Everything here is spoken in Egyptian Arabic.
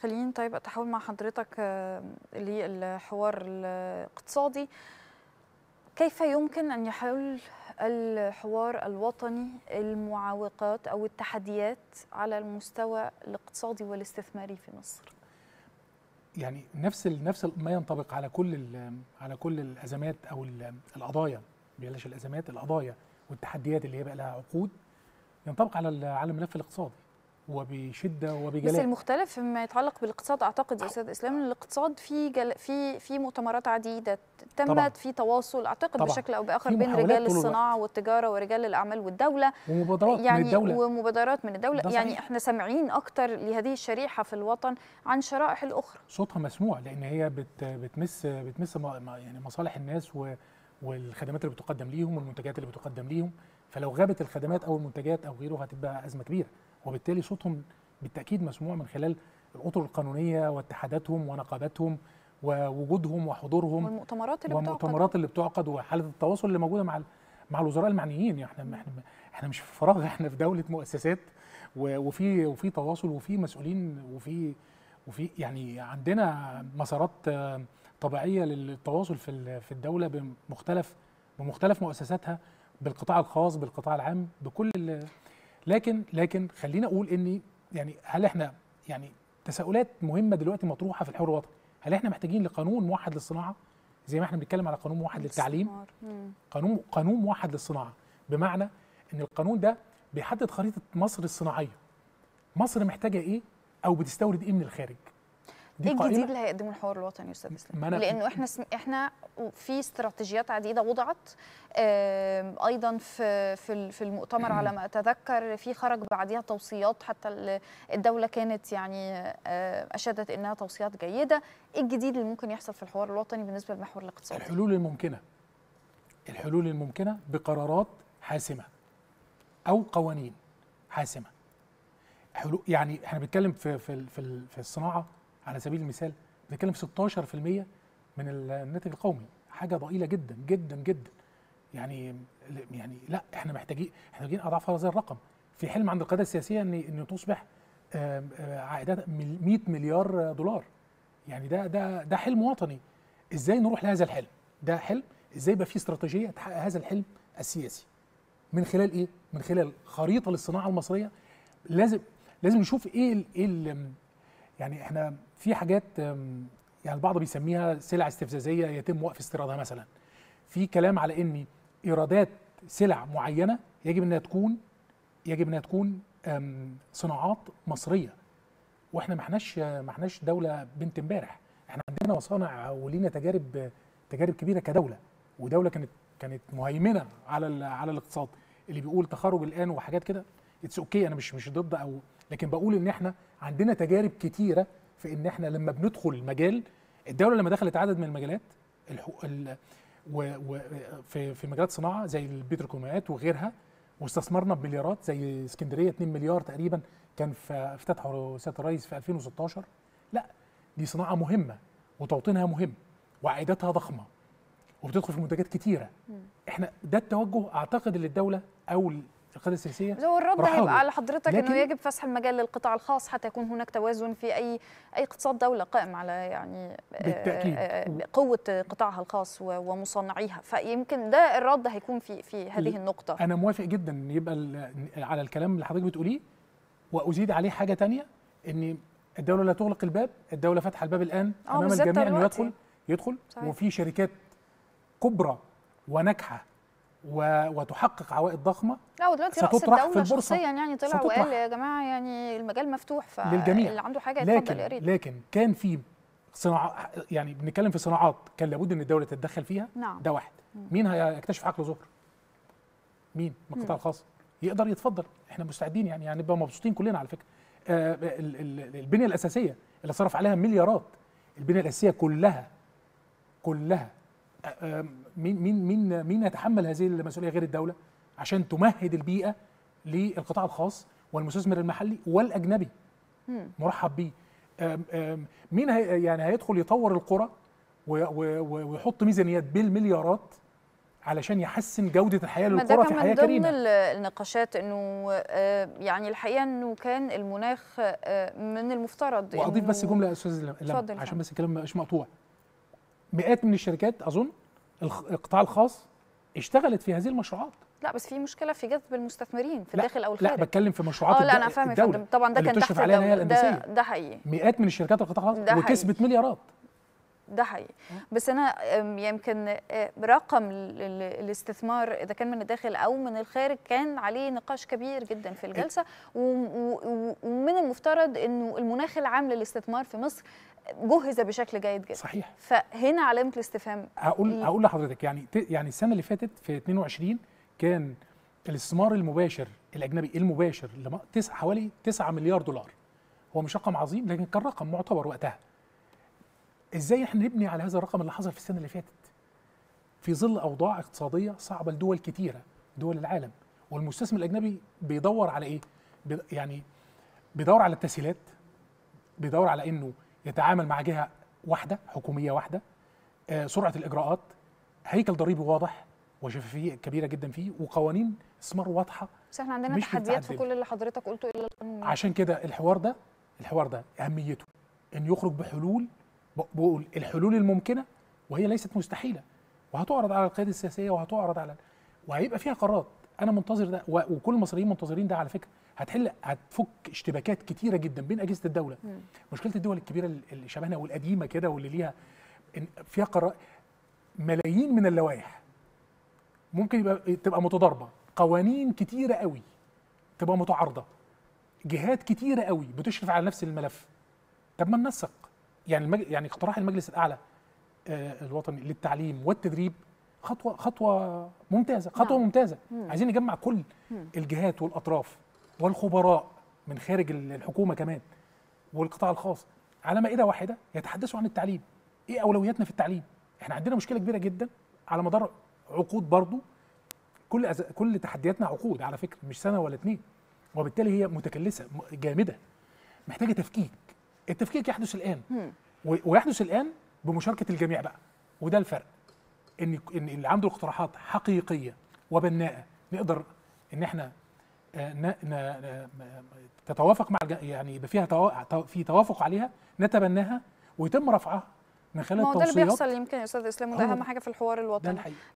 خليني طيب اتحول مع حضرتك آه، للحوار الاقتصادي كيف يمكن ان يحل الحوار الوطني المعوقات او التحديات على المستوى الاقتصادي والاستثماري في مصر يعني نفس ال- نفس ال- ما ينطبق على كل ال- على كل الازمات او ال- القضايا بلاش الازمات القضايا والتحديات اللي هي بقى لها عقود ينطبق على ال- على الملف الاقتصادي وبشده بس وبجلاء المختلف فيما يتعلق بالاقتصاد اعتقد يا استاذ اسلام إن الاقتصاد في جل... في في مؤتمرات عديده تمت طبعاً. في تواصل اعتقد طبعاً. بشكل او باخر في بين محاولات رجال طول الوقت. الصناعه والتجاره ورجال الاعمال والدوله ومبادرات يعني من الدوله ومبادرات من الدوله ده يعني صحيح. احنا سامعين اكتر لهذه الشريحه في الوطن عن شرائح الاخرى صوتها مسموع لان هي بت بتمس بتمس م- م- يعني مصالح الناس و والخدمات اللي بتقدم ليهم والمنتجات اللي بتقدم ليهم فلو غابت الخدمات او المنتجات او غيره هتبقى ازمه كبيره وبالتالي صوتهم بالتاكيد مسموع من خلال الاطر القانونيه واتحاداتهم ونقاباتهم ووجودهم وحضورهم والمؤتمرات اللي بتعقد والمؤتمرات اللي بتعقد وحاله التواصل اللي موجوده مع ال- مع الوزراء المعنيين يعني احنا احنا احنا مش في فراغ احنا في دوله مؤسسات و- وفي وفي تواصل وفي مسؤولين وفي وفي يعني عندنا مسارات آه، طبيعيه للتواصل في ال- في الدوله بمختلف بمختلف مؤسساتها بالقطاع الخاص بالقطاع العام بكل ال- لكن لكن خلينا اقول اني يعني هل احنا يعني تساؤلات مهمه دلوقتي مطروحه في الحوار الوطني هل احنا محتاجين لقانون موحد للصناعه زي ما احنا بنتكلم على قانون موحد للتعليم الاستثمار. مم. قانون قانون موحد للصناعه بمعنى ان القانون ده بيحدد خريطه مصر الصناعيه مصر محتاجه ايه او بتستورد ايه من الخارج ايه قائمة- الجديد اللي هيقدمه الحوار الوطني يا استاذ ما اسلام؟ أنا- لانه احنا سم... احنا في استراتيجيات عديده وضعت آم، ايضا في في ال- في المؤتمر على ما اتذكر في خرج بعدها توصيات حتى ال- الدوله كانت يعني آه، اشادت انها توصيات جيده، ايه الجديد اللي ممكن يحصل في الحوار الوطني بالنسبه للمحور الاقتصادي؟ الحلول الممكنه الحلول الممكنه بقرارات حاسمه او قوانين حاسمه حلول يعني احنا بنتكلم في في في, ال- في الصناعه على سبيل المثال بنتكلم في 16% من الناتج القومي حاجه ضئيله جدا جدا جدا يعني يعني لا احنا محتاجين احنا محتاجين اضعاف هذا الرقم في حلم عند القياده السياسيه ان ان تصبح آم، آه، عائدات مل- 100 مليار دولار يعني ده ده ده حلم وطني ازاي نروح لهذا الحلم ده حلم ازاي يبقى في استراتيجيه تحقق هذا الحلم السياسي من خلال ايه من خلال خريطه للصناعه المصريه لازم لازم نشوف ايه ال ايه ال يعني احنا في حاجات أم، يعني البعض بيسميها سلع استفزازيه يتم وقف استيرادها مثلا في كلام على ان ايرادات سلع معينه يجب انها تكون يجب انها تكون أم، صناعات مصريه واحنا ما احناش ما احناش دوله بنت امبارح احنا عندنا مصانع ولينا تجارب تجارب كبيره كدوله ودوله كانت كانت مهيمنه على ال- على الاقتصاد اللي بيقول تخرج الان وحاجات كده اتس اوكي انا مش مش ضد او لكن بقول ان احنا عندنا تجارب كتيره في ان احنا لما بندخل مجال الدوله لما دخلت عدد من المجالات الحو... ال... و... و... في في مجالات صناعه زي البتروكيماويات وغيرها واستثمرنا بمليارات زي اسكندريه 2 مليار تقريبا كان في افتتحه سياده الرئيس في 2016 لا دي صناعه مهمه وتوطينها مهم وعائداتها ضخمه وبتدخل في منتجات كتيره احنا ده التوجه اعتقد اللي الدوله او القياده السياسيه بس هو الرد رحاله. هيبقى على حضرتك انه لكن- يجب فسح المجال للقطاع الخاص حتى يكون هناك توازن في اي اي اقتصاد دوله قائم على يعني آه، بالتأكيد. آه، قوه قطاعها الخاص و- ومصنعيها فيمكن ده الرد هيكون في في هذه ال- النقطه انا موافق جدا ان يبقى ال- على الكلام اللي حضرتك بتقوليه وازيد عليه حاجه تانية ان الدوله لا تغلق الباب الدوله فاتحه الباب الان آه، امام بالذات الجميع انه دلوقتي. يدخل يدخل صحيح. وفي شركات كبرى وناجحه و- وتحقق عوائد ضخمه لا ودلوقتي رئيس ستطرح في الدوله البورصة. شخصيا يعني طلع ستطرح. وقال يا جماعه يعني المجال مفتوح للجميع. فاللي عنده حاجه يتفضل لكن يا ريت لكن كان في صناعه يعني بنتكلم في صناعات كان لابد ان الدوله تتدخل فيها نعم ده واحد مين هيكتشف عقل ظهر مين من القطاع الخاص يقدر يتفضل احنا مستعدين يعني يعني نبقى مبسوطين كلنا على فكره آه ال- ال- البنيه الاساسيه اللي صرف عليها مليارات البنيه الاساسيه كلها كلها آه، آه، مين مين مين مين يتحمل هذه المسؤوليه غير الدوله عشان تمهد البيئه للقطاع الخاص والمستثمر المحلي والاجنبي مم. مرحب بيه آم، آم، مين هي يعني هيدخل يطور القرى و- و- و- ويحط ميزانيات بالمليارات علشان يحسن جوده الحياه ما ده للقرى في كان حياه من ضمن كريمه ال- النقاشات انه آه، يعني الحقيقه انه كان المناخ آه، من المفترض واضيف بس إنه- جمله يا استاذ لم- لم اتفضل عشان فندم. بس الكلام ما يبقاش مقطوع مئات من الشركات اظن الخ- القطاع الخاص اشتغلت في هذه المشروعات لا بس في مشكله في جذب المستثمرين في لا، الداخل او لا الخارج بتكلم في مشروعات اه لا الد- انا فاهم يا الدولة فندم طبعا ده اللي كان تحت بتشرف عليها هي الدولة. ده الهندسيه ده حقيقي مئات من الشركات القطاع الخاص ده حقيقي. وكسبت مليارات ده حقيقي بس انا أم، يمكن آه، رقم ال- ال- الاستثمار اذا كان من الداخل او من الخارج كان عليه نقاش كبير جدا في الجلسه و- و- و- ومن المفترض انه المناخ العام للاستثمار في مصر جهز بشكل جيد جدا صحيح فهنا علامه الاستفهام هقول ال- هقول لحضرتك يعني ت- يعني السنه اللي فاتت في 22 كان الاستثمار المباشر الاجنبي المباشر لم- تسع حوالي 9 مليار دولار هو مش رقم عظيم لكن كان رقم معتبر وقتها ازاي احنا نبني على هذا الرقم اللي حصل في السنه اللي فاتت في ظل اوضاع اقتصاديه صعبه لدول كتيره دول العالم والمستثمر الاجنبي بيدور على ايه بي- يعني بيدور على التسهيلات بيدور على انه يتعامل مع جهه واحده حكوميه واحده آه، سرعه الاجراءات هيكل ضريبي واضح وشفافيه كبيره جدا فيه وقوانين استثمار واضحه بس احنا عندنا مش تحديات في متعدلة. كل اللي حضرتك قلته الا القانون عشان كده الحوار ده الحوار ده اهميته ان يخرج بحلول ب- بقول الحلول الممكنه وهي ليست مستحيله وهتعرض على القياده السياسيه وهتعرض على وهيبقى فيها قرارات انا منتظر ده و- وكل المصريين منتظرين ده على فكره هتحل هتفك اشتباكات كتيره جدا بين اجهزه الدوله مم. مشكله الدول الكبيره اللي شبهنا والقديمه كده واللي ليها إن فيها قرار ملايين من اللوائح ممكن يبقى تبقى متضاربه قوانين كتيره قوي تبقى متعارضه جهات كتيره قوي بتشرف على نفس الملف طب ما ننسق يعني المج... يعني اقتراح المجلس الاعلى آه الوطني للتعليم والتدريب خطوه خطوه ممتازه خطوه نعم. ممتازه مم. عايزين نجمع كل مم. الجهات والاطراف والخبراء من خارج ال- الحكومه كمان والقطاع الخاص على مائده واحده يتحدثوا عن التعليم ايه اولوياتنا في التعليم احنا عندنا مشكله كبيره جدا على مدار عقود برضو كل أز... كل تحدياتنا عقود على فكره مش سنه ولا اتنين وبالتالي هي متكلسه م- جامده محتاجه تفكيك التفكيك يحدث الان مم. و- ويحدث الان بمشاركه الجميع بقى وده الفرق ان ان اللي عنده اقتراحات حقيقيه وبناءه نقدر ان احنا آه، ن- ن- ن- تتوافق مع الج- يعني يبقى فيها توا- تو- في توافق عليها نتبناها ويتم رفعها من خلال ما هو ده اللي توصيات بيحصل يمكن يا استاذ اسلام وده هو اهم ده. حاجه في الحوار ده الوطني الحقيقه